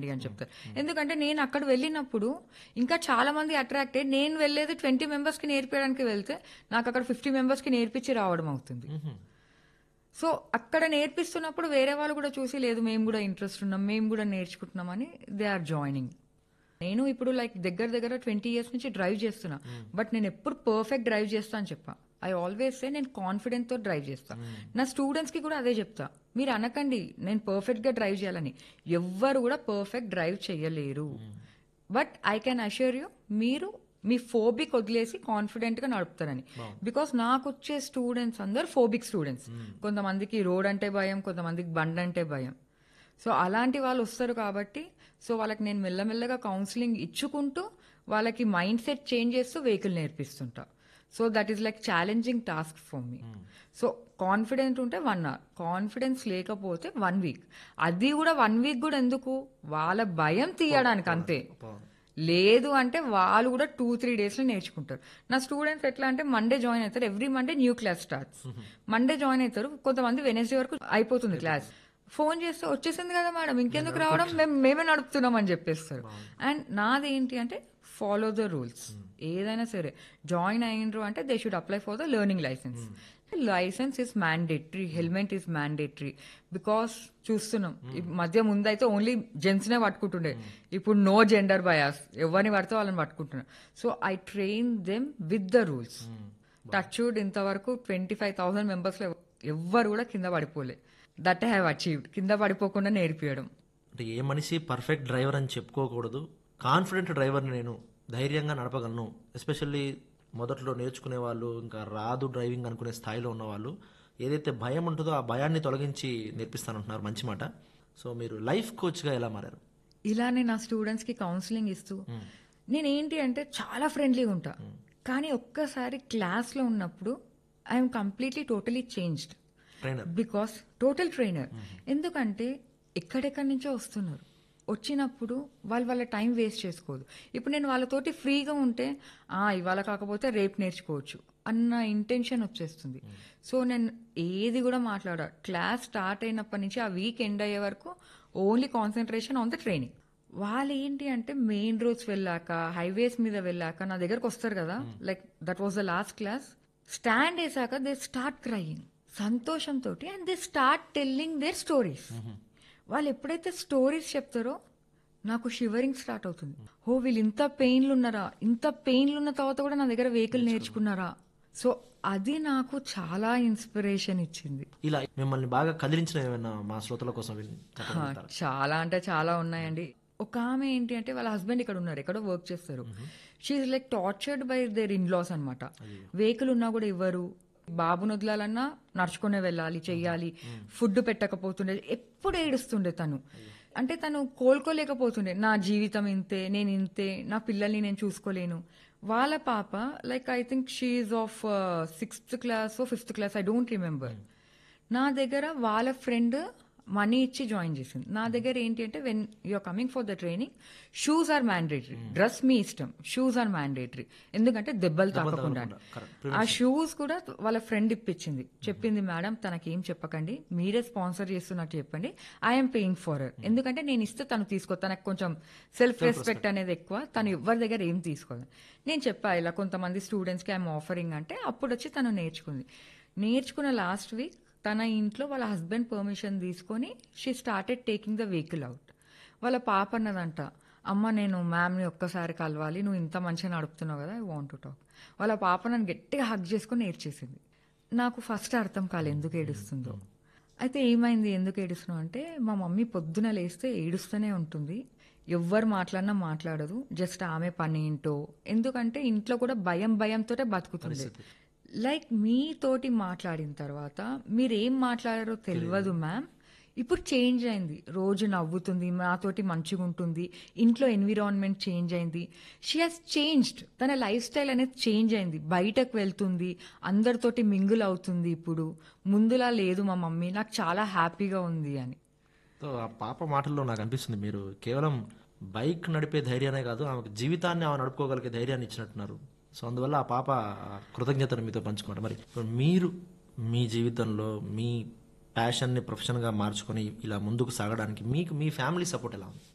నేర్చుకోండి అని చెప్తారు ఎందుకంటే నేను అక్కడ వెళ్ళినప్పుడు ఇంకా చాలా మంది అట్రాక్ట్ అయ్యి నేను వెళ్ళేది ట్వంటీ మెంబర్స్కి నేర్పించడానికి వెళ్తే నాకు అక్కడ ఫిఫ్టీ మెంబర్స్కి నేర్పించి రావడం అవుతుంది సో అక్కడ నేర్పిస్తున్నప్పుడు వేరే వాళ్ళు కూడా చూసి లేదు మేము కూడా ఇంట్రెస్ట్ ఉన్నాం మేము కూడా నేర్చుకుంటున్నామని దే ఆర్ జాయినింగ్ నేను ఇప్పుడు లైక్ దగ్గర దగ్గర ట్వంటీ ఇయర్స్ నుంచి డ్రైవ్ చేస్తున్నా బట్ నేను ఎప్పుడు పర్ఫెక్ట్ డ్రైవ్ చేస్తా అని చెప్పా ఐ ఆల్వేస్ సే నేను కాన్ఫిడెంట్ తో డ్రైవ్ చేస్తా నా స్టూడెంట్స్ కి కూడా అదే చెప్తా మీరు అనకండి నేను పర్ఫెక్ట్ గా డ్రైవ్ చేయాలని ఎవ్వరు కూడా పర్ఫెక్ట్ డ్రైవ్ చేయలేరు but I can assure you మీరు మీ ఫోబిక్ వదిలేసి కాన్ఫిడెంట్ గా నడుపుతారని బికాస్ నాకు వచ్చే స్టూడెంట్స్ అందరు ఫోబిక్ స్టూడెంట్స్ కొంతమందికి రోడ్ అంటే భయం కొంతమందికి బండ్ అంటే భయం సో అలాంటి వాళ్ళు వస్తారు కాబట్టి సో వాళ్ళకి నేను మెల్లమెల్లగా కౌన్సిలింగ్ ఇచ్చుకుంటూ వాళ్ళకి మైండ్ సెట్ చేంజ్ చేస్తూ వెహికల్ నేర్పిస్తుంటా so that is like challenging task for me so confident ఉంటే వన్ అవర్ కాన్ఫిడెన్స్ లేకపోతే వన్ వీక్ అది కూడా వన్ వీక్ కూడా ఎందుకు వాళ్ళ భయం తీయడానికి అంతే లేదు అంటే వాళ్ళు కూడా టూ త్రీ డేస్ లో నేర్చుకుంటారు నా స్టూడెంట్స్ ఎట్లా అంటే మండే జాయిన్ అవుతారు every Monday new class starts Monday join అవుతారు కొంతమంది వెనస్డే వరకు అయిపోతుంది క్లాస్ ఫోన్ చేస్తే వచ్చేసింది కదా మేడం ఇంకెందుకు రావడం మేము మేమే నడుపుతున్నాం అని చెప్పేస్తారు అండ్ నాది ఏంటి అంటే ఫాలో ద రూల్స్ ఏదైనా సరే జాయిన్ అయినరు అంటే they should apply for the learning licence licence is mandatory helmet is mandatory because చూస్తున్నాం ఈ మధ్య ముందైతే ఓన్లీ జెంట్స్ నే పట్టుకుంటుండే ఇప్పుడు నో జెండర్ బయాస్ ఎవరిని పడితే వాళ్ళని పట్టుకుంటున్నారు so I train them with the rules touch wood ఇంతవరకు ట్వంటీ ఫైవ్ థౌసండ్ మెంబర్స్ లో ఎవ్వరు కూడా కింద పడిపోలే దట్ హ్యావ్ అచీవ్డ్ కింద పడిపోకుండా నేర్పియడం అంటే ఏ మనిషి పర్ఫెక్ట్ డ్రైవర్ అని చెప్పుకోకూడదు కాన్ఫిడెంట్ డ్రైవర్ని నేను ధైర్యంగా నడపగలను ఎస్పెషల్లీ మొదట్లో నేర్చుకునే వాళ్ళు ఇంకా రాదు డ్రైవింగ్ అనుకునే స్థాయిలో ఉన్న వాళ్ళు ఏదైతే భయం ఉంటుందో ఆ భయాన్ని తొలగించి నేర్పిస్తానంటున్నారు మంచి మాట సో మీరు లైఫ్ కోచ్గా ఎలా మారారు ఇలానే నా స్టూడెంట్స్ కి కౌన్సిలింగ్ ఇస్తూ నేనేంటి అంటే చాలా ఫ్రెండ్లీగా ఉంటా కానీ ఒక్కసారి క్లాస్ లో ఉన్నప్పుడు I'm completely totally changed trainer because total trainer ఎందుకంటే ఎక్కడెక్కడి నుంచో వస్తున్నారు వచ్చినప్పుడు వాళ్ళు వాళ్ళ టైం వేస్ట్ చేసుకోదు ఇప్పుడు నేను వాళ్ళతోటి ఫ్రీగా ఉంటే ఆ ఇవాళ కాకపోతే రేపు నేర్చుకోవచ్చు అన్న ఇంటెన్షన్ వచ్చేస్తుంది సో నేను ఏది కూడా మాట్లాడా క్లాస్ స్టార్ట్ అయినప్పటి నుంచి ఆ వీక్ ఎండ్ అయ్యే వరకు only concentration on the training వాళ్ళు ఏంటి అంటే మెయిన్ రోడ్స్ వెళ్ళాక హైవేస్ మీద వెళ్ళాక నా దగ్గరకు వస్తారు కదా like that was the last class stand వేసాక దే స్టార్ట్ క్రయింగ్ సంతోషంతో and they start telling their stories వాళ్ళు ఎప్పుడైతే స్టోరీస్ చెప్తారో నాకు షివరింగ్ స్టార్ట్ అవుతుంది ఓ వీళ్ళు ఇంత పెయిన్లు ఉన్నారా ఇంత పెయిన్లు ఉన్న తర్వాత కూడా నా దగ్గర వెహికల్ నేర్చుకున్నారా సో అది నాకు చాలా ఇన్స్పిరేషన్ ఇచ్చింది ఇలా మిమ్మల్ని బాగా కదిలించిన ఏమైనా మా శ్రోతల కోసం విని చెప్పగలుగుతారా? చాలా అంటే చాలా ఉన్నాయండి ఒక ఆమె ఏంటి అంటే వాళ్ళ హస్బెండ్ ఇక్కడ ఉన్నారు ఎక్కడో వర్క్ చేస్తారు she's like tortured by their in laws అనమాట వెహికల్ ఉన్నా కూడా ఇవ్వరు బాబును వదలాలన్నా నడుచుకునే వెళ్ళాలి చెయ్యాలి ఫుడ్ పెట్టకపోతుండే ఎప్పుడు ఏడుస్తుండే తను అంటే తను కోలుకోలేకపోతుండే నా జీవితం ఇంతే నేను ఇంతే నా పిల్లల్ని నేను చూసుకోలేను వాళ్ళ పాప like I think she's of sixth class fifth class I don't remember నా దగ్గర వాళ్ళ ఫ్రెండ్ మనీ ఇచ్చి జాయిన్ చేసింది నా దగ్గర ఏంటి అంటే when you're coming for the training shoes are mandatory dress మీ ఇష్టం షూస్ ఆర్ మ్యాండేటరీ ఎందుకంటే దెబ్బలు తాకకుండా correct. ఆ షూస్ కూడా వాళ్ళ ఫ్రెండ్ ఇప్పించింది చెప్పింది మేడం తనకేం చెప్పకండి మీరే స్పాన్సర్ చేస్తున్నట్టు చెప్పండి ఐఎమ్ పేయింగ్ ఫర్ ఎందుకంటే నేను ఇస్తే తను తీసుకో తనకు కొంచెం సెల్ఫ్ రెస్పెక్ట్ అనేది ఎక్కువ తను ఎవరి దగ్గర ఏం తీసుకోదు నేను చెప్పా ఇలా కొంతమంది స్టూడెంట్స్కి ఐఎమ్ ఆఫరింగ్ అంటే అప్పుడు వచ్చి తను నేర్చుకుంది నేర్చుకున్న లాస్ట్ వీక్ తన ఇంట్లో వాళ్ళ హస్బెండ్ పర్మిషన్ తీసుకొని she started taking the vehicle out వాళ్ళ పాప అన్నదంట అమ్మ నేను మ్యామ్ని ఒక్కసారి కలవాలి నువ్వు ఇంత మంచిగా నడుపుతున్నావు కదా ఐ వాంట్ టు టాక్ వాళ్ళ పాప నన్ను గట్టిగా హక్ చేసుకొని నేర్చేసింది నాకు ఫస్ట్ అర్థం కాలేదు ఎందుకు ఏడుస్తుందో అయితే ఏమైంది ఎందుకు ఏడుస్తున్నావు అంటే మా మమ్మీ పొద్దున లేస్తే ఏడుస్తూనే ఉంటుంది ఎవ్వరు మాట్లాడినా మాట్లాడదు జస్ట్ ఆమె పని ఏంటో ఎందుకంటే ఇంట్లో కూడా భయం భయంతోటే బతుకుతుంది లైక్ మీతోటి మాట్లాడిన తర్వాత మీరు ఏం మాట్లాడారో తెలియదు మ్యామ్ ఇప్పుడు చేంజ్ అయింది రోజు నవ్వుతుంది నాతోటి మంచిగా ఉంటుంది ఇంట్లో ఎన్విరాన్మెంట్ చేంజ్ అయింది షీ హాస్ చేంజ్డ్ తన లైఫ్ స్టైల్ అనేది చేంజ్ అయింది బయటకు వెళ్తుంది అందరితోటి మింగుల్ అవుతుంది ఇప్పుడు ముందులా లేదు మా మమ్మీ నాకు చాలా హ్యాపీగా ఉంది అని సో ఆ పాప మాటల్లో నాకు అనిపిస్తుంది మీరు కేవలం బైక్ నడిపే ధైర్యానే కాదు ఆమెకు జీవితాన్ని ఆమె నడుపుకోగలిగే ధైర్యాన్ని ఇచ్చినట్టున్నారు సో అందువల్ల ఆ పాప ఆ కృతజ్ఞతను మీతో పంచుకోండి మరి ఇప్పుడు మీరు మీ జీవితంలో మీ ప్యాషన్ని ప్రొఫెషన్గా మార్చుకొని ఇలా ముందుకు సాగడానికి మీకు మీ ఫ్యామిలీ సపోర్ట్ ఎలా ఉంది